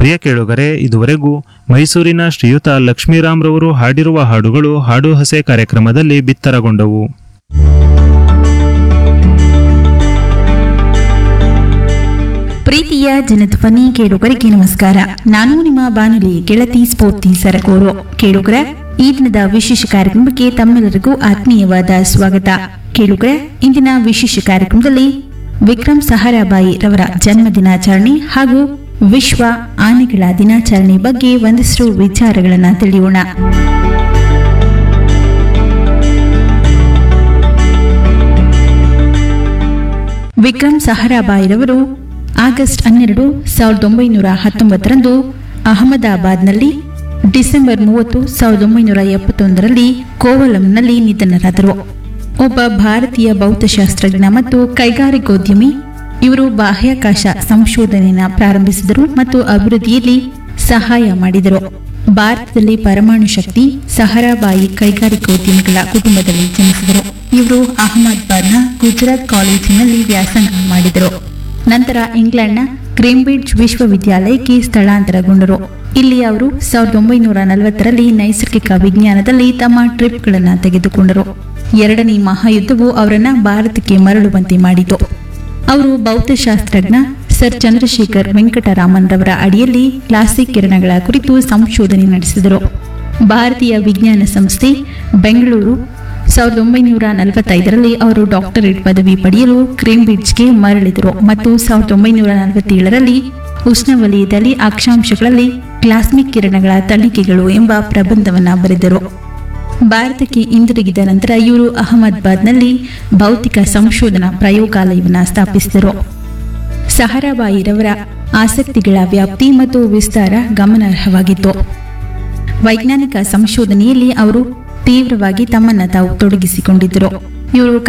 ಪ್ರಿಯ ಕೇಳುಗರೆ ಇದುವರೆಗೂ ಮೈಸೂರಿನ ಶ್ರೀಯುತ ಲಕ್ಷ್ಮೀರಾಮ್ರವರು ಹಾಡಿರುವ ಹಾಡುಗಳು ಹಾಡು ಹಸೆ ಕಾರ್ಯಕ್ರಮದಲ್ಲಿ ಬಿತ್ತರಗೊಂಡವು ಪ್ರೀತಿಯ ಜನಧ್ವನಿ ಕೇಳುಗರಿಗೆ ನಮಸ್ಕಾರ ನಾನು ನಿಮ್ಮ ಬಾನುಲಿ ಗೆಳತಿ ಸ್ಫೂರ್ತಿ ಸರಗೂರು ಕೇಳುಗರ ಈ ದಿನದ ವಿಶೇಷ ಕಾರ್ಯಕ್ರಮಕ್ಕೆ ತಮ್ಮೆಲ್ಲರಿಗೂ ಆತ್ಮೀಯವಾದ ಸ್ವಾಗತ ಕೇಳುಗರ ಇಂದಿನ ವಿಶೇಷ ಕಾರ್ಯಕ್ರಮದಲ್ಲಿ ವಿಕ್ರಮ್ ಸಹಾರಾಬಾಯಿ ರವರ ಜನ್ಮ ದಿನಾಚರಣೆ ಹಾಗೂ ವಿಶ್ವ ಆನೆಗಳ ದಿನಾಚರಣೆ ಬಗ್ಗೆ ಒಂದಷ್ಟು ವಿಚಾರಗಳನ್ನು ತಿಳಿಯೋಣ ವಿಕ್ರಮ್ ಸಹರಾಬಾಯಿರವರು ಆಗಸ್ಟ್ ಹನ್ನೆರಡು ಸಾವಿರದ ಒಂಬೈನೂರ ಹತ್ತೊಂಬತ್ತರಂದು ಅಹಮದಾಬಾದ್ನಲ್ಲಿ ಡಿಸೆಂಬರ್ ಮೂವತ್ತು ಸಾವಿರದ ಒಂಬೈನೂರ ಎಪ್ಪತ್ತೊಂದರಲ್ಲಿ ಕೋವಲಂನಲ್ಲಿ ನಿಧನರಾದರು ಒಬ್ಬ ಭಾರತೀಯ ಭೌತಶಾಸ್ತ್ರಜ್ಞ ಮತ್ತು ಕೈಗಾರಿಕೋದ್ಯಮಿ ಇವರು ಬಾಹ್ಯಾಕಾಶ ಸಂಶೋಧನೆಯನ್ನು ಪ್ರಾರಂಭಿಸಿದರು ಮತ್ತು ಅಭಿವೃದ್ಧಿಯಲ್ಲಿ ಸಹಾಯ ಮಾಡಿದರು ಭಾರತದಲ್ಲಿ ಪರಮಾಣು ಶಕ್ತಿ ಸಹರಾಬಾಯಿ ಕೈಗಾರಿಕೋದ್ಯಮಿಗಳ ಕುಟುಂಬದಲ್ಲಿ ಜನಿಸಿದರು ಇವರು ಅಹಮದಾಬಾದ್ನ ಗುಜರಾತ್ ಕಾಲೇಜಿನಲ್ಲಿ ವ್ಯಾಸಂಗ ಮಾಡಿದರು ನಂತರ ಇಂಗ್ಲೆಂಡ್ನ ಕ್ರೇಂಬ್ರಿಡ್ಜ್ ವಿಶ್ವವಿದ್ಯಾಲಯಕ್ಕೆ ಸ್ಥಳಾಂತರಗೊಂಡರು ಇಲ್ಲಿ ಅವರು ಸಾವಿರದ ಒಂಬೈನೂರ ನಲವತ್ತರಲ್ಲಿ ನೈಸರ್ಗಿಕ ವಿಜ್ಞಾನದಲ್ಲಿ ತಮ್ಮ ಟ್ರಿಪ್ಗಳನ್ನು ತೆಗೆದುಕೊಂಡರು ಎರಡನೇ ಮಹಾಯುದ್ಧವು ಅವರನ್ನ ಭಾರತಕ್ಕೆ ಮರಳುವಂತೆ ಮಾಡಿತು ಅವರು ಭೌತಶಾಸ್ತ್ರಜ್ಞ ಸರ್ ಚಂದ್ರಶೇಖರ್ ವೆಂಕಟರಾಮನ್ ರವರ ಅಡಿಯಲ್ಲಿ ಕ್ಲಾಸಿಕ್ ಕಿರಣಗಳ ಕುರಿತು ಸಂಶೋಧನೆ ನಡೆಸಿದರು ಭಾರತೀಯ ವಿಜ್ಞಾನ ಸಂಸ್ಥೆ ಬೆಂಗಳೂರು ಸಾವಿರದ ಒಂಬೈನೂರ ನಲವತ್ತೈದರಲ್ಲಿ ಅವರು ಡಾಕ್ಟರೇಟ್ ಪದವಿ ಪಡೆಯಲು ಕ್ರೇಂಬ್ರಿಡ್ಜ್ಗೆ ಮರಳಿದರು ಮತ್ತು ಸಾವಿರದ ಒಂಬೈನೂರ ನಲವತ್ತೇಳರಲ್ಲಿ ಉಷ್ಣವಲಯದಲ್ಲಿ ಅಕ್ಷಾಂಶಗಳಲ್ಲಿ ಪ್ಲಾಸ್ಮಿಕ್ ಕಿರಣಗಳ ತನಿಖೆಗಳು ಎಂಬ ಪ್ರಬಂಧವನ್ನು ಬರೆದರು ಭಾರತಕ್ಕೆ ಹಿಂದಿರುಗಿದ ನಂತರ ಇವರು ಅಹಮದಾಬಾದ್ನಲ್ಲಿ ಭೌತಿಕ ಸಂಶೋಧನಾ ಪ್ರಯೋಗಾಲಯವನ್ನು ಸ್ಥಾಪಿಸಿದರು ಸಹರಾಬಾಯಿರವರ ಆಸಕ್ತಿಗಳ ವ್ಯಾಪ್ತಿ ಮತ್ತು ವಿಸ್ತಾರ ಗಮನಾರ್ಹವಾಗಿತ್ತು ವೈಜ್ಞಾನಿಕ ಸಂಶೋಧನೆಯಲ್ಲಿ ಅವರು ತೀವ್ರವಾಗಿ ತಮ್ಮನ್ನು ತಾವು ತೊಡಗಿಸಿಕೊಂಡಿದ್ದರು ಇವರು